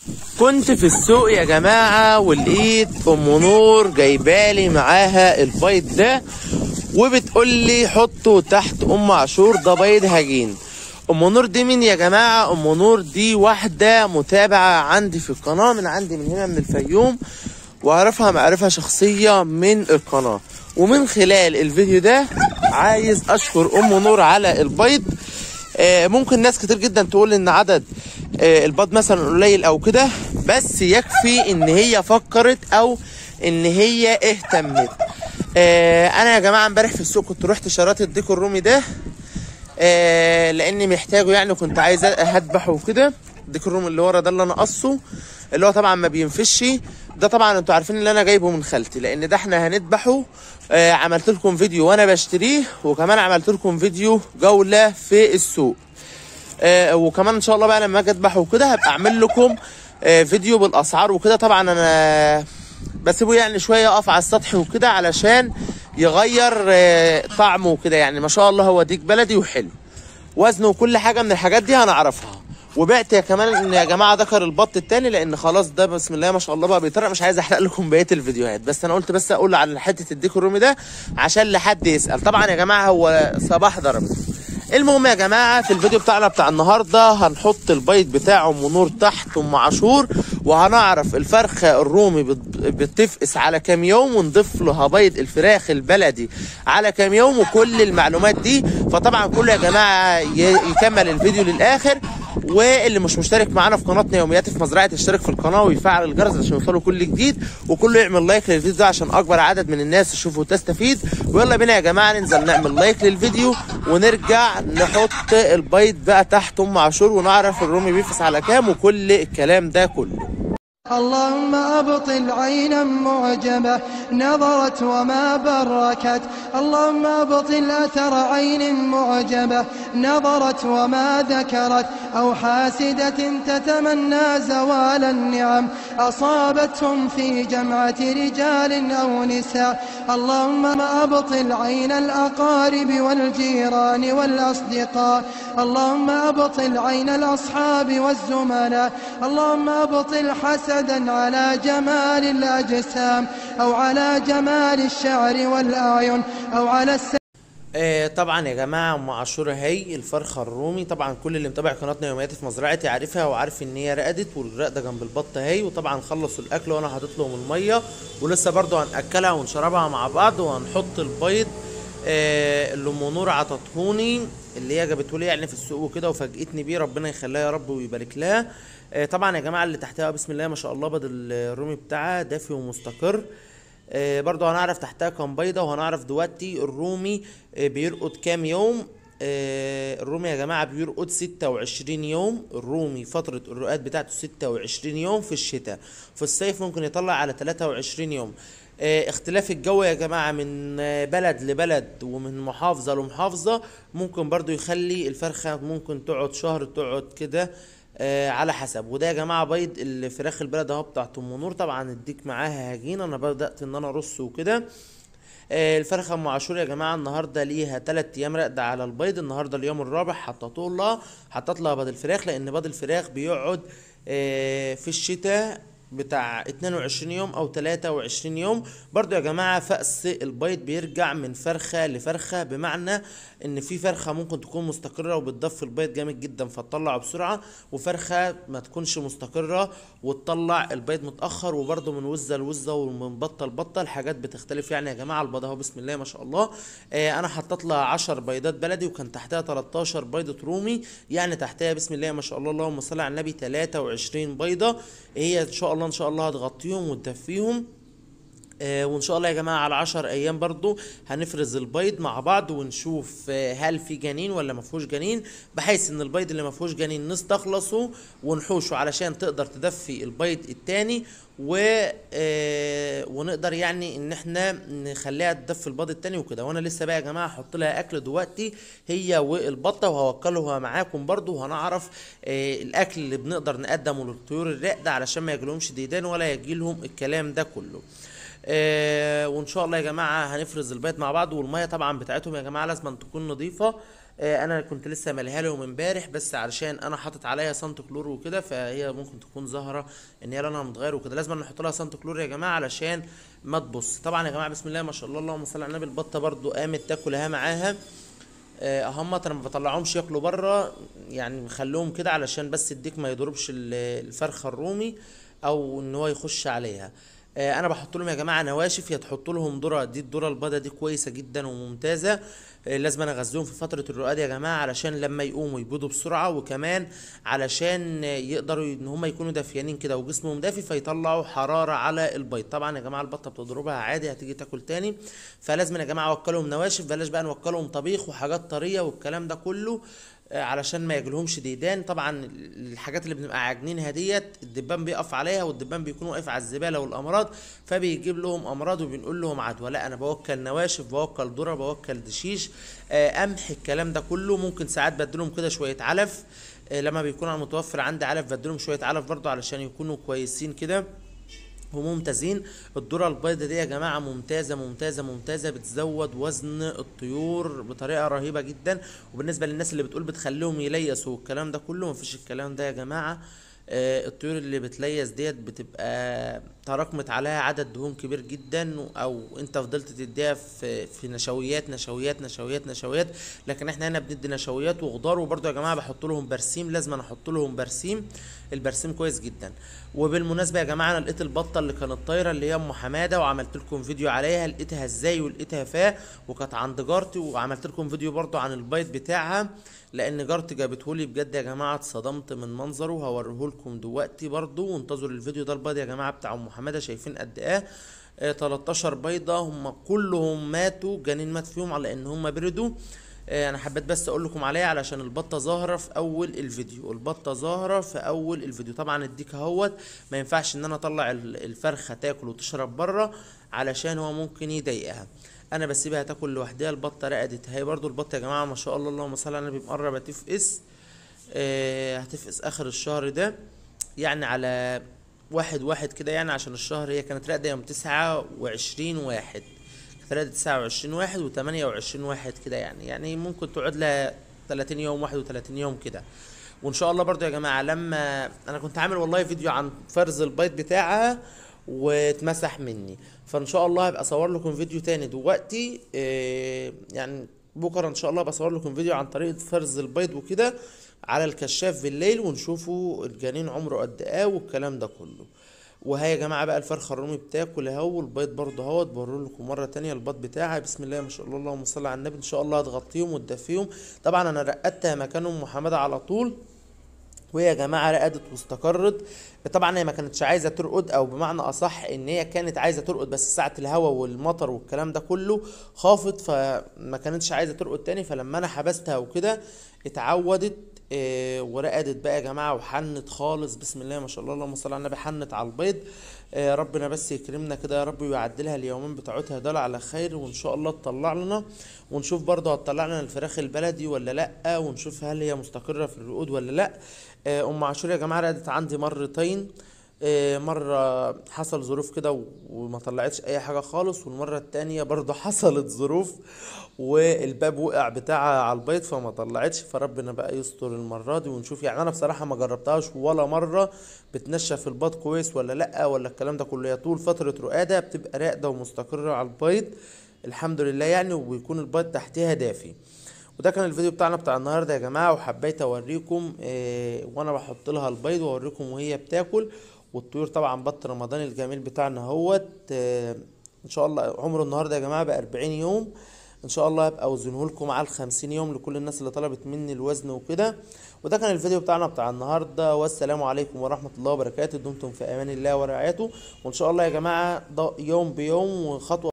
كنت في السوق يا جماعة ولقيت أم نور جايبالي معاها البيض ده وبتقول لي حطه تحت أم عاشور ده بيض هجين أم نور دي مين يا جماعة أم نور دي واحدة متابعة عندي في القناة من عندي من هنا من الفيوم وأعرفها معرفة شخصية من القناة ومن خلال الفيديو ده عايز أشكر أم نور على البيض آه، ممكن ناس كتير جدا تقول ان عدد آه، البيض مثلا قليل او كده بس يكفي ان هي فكرت او ان هي اهتمت آه، انا يا جماعه امبارح في السوق كنت رحت شريت الديكور الرومي ده آه، لاني محتاجه يعني كنت عايز اذبحه وكده الديكور الرومي اللي ورا ده اللي انا قصه اللي هو طبعا ما بينفش ده طبعا انتوا عارفين اللي انا جايبه من خالتي لان ده احنا هنذبحه آه، عملت لكم فيديو وانا بشتريه وكمان عملت لكم فيديو جوله في السوق آه، وكمان ان شاء الله بقى لما اجي اذبحه وكده هبقى اعمل لكم آه، فيديو بالاسعار وكده طبعا انا بسيبه يعني شويه يقف على السطح وكده علشان يغير آه، طعمه وكده يعني ما شاء الله هو ديك بلدي وحلو وزنه وكل حاجه من الحاجات دي هنعرفها وبعت يا كمان ان يا جماعه ذكر البط التاني لان خلاص ده بسم الله ما شاء الله بقى بيطرق مش عايز احرق لكم بقيه الفيديوهات بس انا قلت بس اقول على حته الديكور الرومي ده عشان لحد يسال طبعا يا جماعه هو صباح ضرب المهم يا جماعه في الفيديو بتاعنا بتاع النهارده هنحط البيض بتاع ام نور تحت ام عاشور وهنعرف الفرخه الرومي بت- بتفقس على كام يوم ونضيف لها بيض الفراخ البلدي على كام يوم وكل المعلومات دي فطبعا كله يا جماعه ي- يكمل الفيديو للاخر واللي مش مشترك معانا في قناتنا يوميات في مزرعه يشترك في القناه ويفعل الجرس عشان يوصله كل جديد وكله يعمل لايك للفيديو ده عشان اكبر عدد من الناس تشوفه وتستفيد ويلا بينا يا جماعه ننزل نعمل لايك للفيديو ونرجع نحط البيض بقى تحت ام عاشور ونعرف الرومي بيفس على كام وكل الكلام ده كله اللهم أبطل عينا معجبة نظرت وما بركت اللهم أبطل أثر عين معجبة نظرت وما ذكرت أو حاسدة تتمنى زوال النعم أصابتهم في جمعة رجال أو نساء اللهم أبطل عين الأقارب والجيران والأصدقاء اللهم أبطل عين الأصحاب والزملاء اللهم أبطل حسدا على جمال الأجسام أو على جمال الشعر والأعين أو على الس... آه طبعا يا جماعه ام عاشور اهي الفرخه الرومي طبعا كل اللي متابع قناتنا يومياتي في مزرعتي عارفها وعارف ان هي رقدت والرقده جنب البط اهي وطبعا خلصوا الاكل وانا حاطط لهم الميه ولسه برضو هناكلها ونشربها مع بعض وهنحط البيض آه اللي ام نور عطتهوني اللي هي جابته لي يعني في السوق وكده وفاجئتني بيه ربنا يخليها يا رب ويبارك لها آه طبعا يا جماعه اللي تحتها بسم الله ما شاء الله بدل الرومي بتاعها دافي ومستقر آه، برضو هنعرف تحتها كام بيضة وهنعرف دلوقتي الرومي آه، بيرقد كام يوم آه، الرومي يا جماعة بيرقد 26 يوم الرومي فترة الرقاد بتاعته 26 يوم في الشتاء في الصيف ممكن يطلع على 23 يوم آه، اختلاف الجو يا جماعة من آه، بلد لبلد ومن محافظة لمحافظة ممكن برضو يخلي الفرخة ممكن تقعد شهر تقعد كده آه على حسب وده يا جماعه بيض الفراخ البلد اهو بتاعت ام نور طبعا الديك معاها هجين انا بدات ان انا ارص وكده آه الفرخه ام عاشور يا جماعه النهارده ليها 3 ايام راقده على البيض النهارده اليوم الرابع حطيته لها حطيت لها بيض الفراخ لان بيض الفراخ بيقعد آه في الشتاء بتاع 22 يوم او 23 يوم برضو يا جماعة فأس البيض بيرجع من فرخة لفرخة بمعنى ان في فرخة ممكن تكون مستقرة وبتضف البيض جامد جدا فتطلعه بسرعة وفرخة ما تكونش مستقرة وتطلع البيض متأخر وبرضو من وزة لوزة ومن بطة لبطة الحاجات بتختلف يعني يا جماعة البيض اهو بسم الله ما شاء الله آه انا حطيت لها 10 بيضات بلدي وكان تحتها 13 بيضة رومي يعني تحتها بسم الله ما شاء الله اللهم صل على النبي 23 بيضة هي ان شاء الله ان شاء الله هتغطيهم وتدفيهم آه، وان شاء الله يا جماعه على 10 ايام برضو هنفرز البيض مع بعض ونشوف آه، هل في جنين ولا ما فيهوش جنين بحيث ان البيض اللي ما فيهوش جنين نستخلصه ونحوشه علشان تقدر تدفي البيض التاني و آه، ونقدر يعني ان احنا نخليها تدفي البيض التاني وكده وانا لسه بقى يا جماعه هحط لها اكل دلوقتي هي والبطه وهوكلها معاكم برضو وهنعرف آه، الاكل اللي بنقدر نقدمه للطيور الراقده علشان ما يجيلهمش ديدان ولا يجيلهم الكلام ده كله آه وان شاء الله يا جماعه هنفرز البيض مع بعض والميه طبعا بتاعتهم يا جماعه لازم تكون نظيفه آه، انا كنت لسه مالها لهم امبارح بس علشان انا حاطط عليها سانت كلور وكده فهي ممكن تكون ظاهره ان هي لونها متغير وكده لازم نحط لها سانت كلور يا جماعه علشان ما تبص طبعا يا جماعه بسم الله ما شاء الله اللهم صل على النبي البطه برضو قامت تاكل اهي معاها آه، اهمت انا ما بطلعهمش ياكلوا بره يعني مخليهم كده علشان بس الديك ما يضربش ال- الفرخه الرومي او ان هو يخش عليها آه، انا بحط لهم يا جماعه نواشف يا تحط لهم ذره دي الذره البيضاء دي كويسه جدا وممتازه آه، لازم انا اغذيهم في فتره الرقاد يا جماعه علشان لما يقوموا يبيضوا بسرعه وكمان علشان آه، يقدروا ان هم يكونوا دافيانين كده وجسمهم دافي فيطلعوا حراره على البيض طبعا يا جماعه البطه بتضربها عادي هتيجي تاكل تاني فلازم يا جماعه اوكلهم نواشف بلاش بقى نوكلهم طبيخ وحاجات طريه والكلام ده كله آه، علشان ما يجيلهمش ديدان طبعا الحاجات اللي بنبقى عاجنينها ديت الدبان بيقف عليها والدبان بيكون واقف على الزباله والامراض فبيجيب لهم امراض وبنقول لهم عدوى لا انا بوكل نواشف بوكل ذره بوكل دشيش آه، قمح الكلام ده كله ممكن ساعات بدلهم كده شويه علف آه، لما بيكون على متوفر عندي علف بدلهم شويه علف برضو علشان يكونوا كويسين كده وممتازين الذرة البيضاء دي يا جماعة ممتازة ممتازة ممتازة بتزود وزن الطيور بطريقة رهيبة جدا وبالنسبة للناس اللي بتقول بتخليهم يليسوا والكلام ده كله مفيش الكلام ده يا جماعة آه، الطيور اللي بتليس ديت بتبقى تراكمت عليها عدد دهون كبير جدا او انت فضلت تديها في في نشويات نشويات نشويات نشويات لكن احنا هنا بندي نشويات وخضار وبرده يا جماعه بحط لهم برسيم لازم أنا احط لهم برسيم البرسيم كويس جدا وبالمناسبه يا جماعه انا لقيت البطه اللي كانت طايره اللي هي ام حماده وعملت لكم فيديو عليها لقيتها ازاي ولقيتها فيها وكانت عند جارتي وعملت لكم فيديو برضو عن البيض بتاعها لان جارتي جابته لي بجد يا جماعه اتصدمت من منظره هوريه لكم دلوقتي برضو وانتظروا الفيديو ده البيض يا جماعه بتاع ام حماده شايفين قد ايه آه، 13 بيضه هم كلهم ماتوا جنين مات فيهم على ان هم بردوا آه، انا حبيت بس اقول لكم عليها علشان البطه ظاهره في اول الفيديو البطه ظاهره في اول الفيديو طبعا الديك اهوت ما ينفعش ان انا اطلع ال- الفرخه تاكل وتشرب بره علشان هو ممكن يضايقها انا بسيبها تاكل لوحدها البطه رقدت هي برضو البطه يا جماعه ما شاء الله اللهم صل على النبي مقربه تفقس آه، هتفقس اخر الشهر ده يعني على واحد واحد كده يعني عشان الشهر هي كانت راقدة يوم تسعة وعشرين واحد كانت راقدة تسعة وعشرين واحد وتمانية وعشرين واحد كده يعني يعني ممكن تقعد لها تلاتين يوم واحد وتلاتين يوم كده وان شاء الله برضو يا جماعة لما انا كنت عامل والله فيديو عن فرز البيض بتاعها واتمسح مني فان شاء الله هبقى اصور لكم فيديو تاني دلوقتي إيه يعني بكره ان شاء الله بصور لكم فيديو عن طريقه فرز البيض وكده على الكشاف بالليل ونشوفوا الجنين عمره قد ايه والكلام ده كله وهي يا جماعه بقى الفرخه الرومي بتاكل اهو والبيض برضه اهوت بوري لكم مره تانية البيض بتاعها بسم الله ما شاء الله اللهم صل على النبي ان شاء الله هتغطيهم وتدفيهم طبعا انا رقدتها مكان ام حماده على طول وهي يا جماعه رقدت واستقرت طبعا هي ما كانتش عايزه ترقد او بمعنى اصح ان هي كانت عايزه ترقد بس ساعه الهواء والمطر والكلام ده كله خافت فما كانتش عايزه ترقد تاني فلما انا حبستها وكده اتعودت آه، ورقدت بقى يا جماعه وحنت خالص بسم الله ما شاء الله اللهم صل على النبي حنت على البيض آه، ربنا بس يكرمنا كده يا رب ويعدلها اليومين بتاعتها دول على خير وان شاء الله تطلع لنا ونشوف برضه هتطلع لنا الفراخ البلدي ولا لا ونشوف هل هي مستقره في الرقود ولا لا آه، ام عاشور يا جماعه رقدت عندي مرتين آه، مرة حصل ظروف كده و- وما طلعتش أي حاجة خالص والمرة التانية برضه حصلت ظروف والباب وقع بتاعها على البيض فما طلعتش فربنا بقى يستر المرة دي ونشوف يعني أنا بصراحة ما جربتهاش ولا مرة بتنشف البيض كويس ولا لأ ولا الكلام ده كله هي طول فترة رقادة بتبقى راقدة ومستقرة على البيض الحمد لله يعني وبيكون البيض تحتها دافي وده كان الفيديو بتاعنا بتاع النهارده يا جماعه وحبيت اوريكم إيه وانا بحط لها البيض واوريكم وهي بتاكل والطيور طبعا بط رمضان الجميل بتاعنا اهوت إيه ان شاء الله عمره النهارده يا جماعه بقى 40 يوم ان شاء الله هبقى اوزنه لكم على ال 50 يوم لكل الناس اللي طلبت مني الوزن وكده وده كان الفيديو بتاعنا بتاع النهارده والسلام عليكم ورحمه الله وبركاته دمتم في امان الله ورعايته وان شاء الله يا جماعه ده يوم بيوم وخطوه